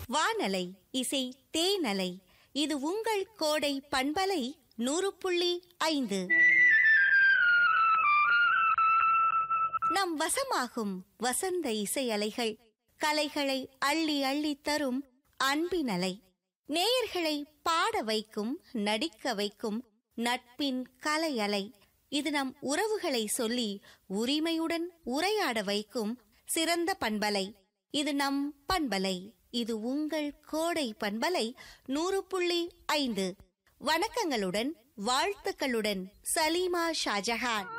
வானலை இசை தேனலை இது உங்கள் கோடை பண்பலை நூறு புள்ளி ஐந்து நம் வசமாகும் வசந்த இசை அலைகள் கலைகளை அள்ளி அள்ளி தரும் அன்பினலை நேயர்களை பாட வைக்கும் நடிக்க வைக்கும் நட்பின் கலை அலை இது நம் உறவுகளை சொல்லி உரிமையுடன் உரையாட வைக்கும் சிறந்த பண்பலை இது நம் பண்பலை இது உங்கள் கோடை பண்பலை நூறு புள்ளி ஐந்து வணக்கங்களுடன் வாழ்த்துக்களுடன் சலீமா ஷாஜஹான்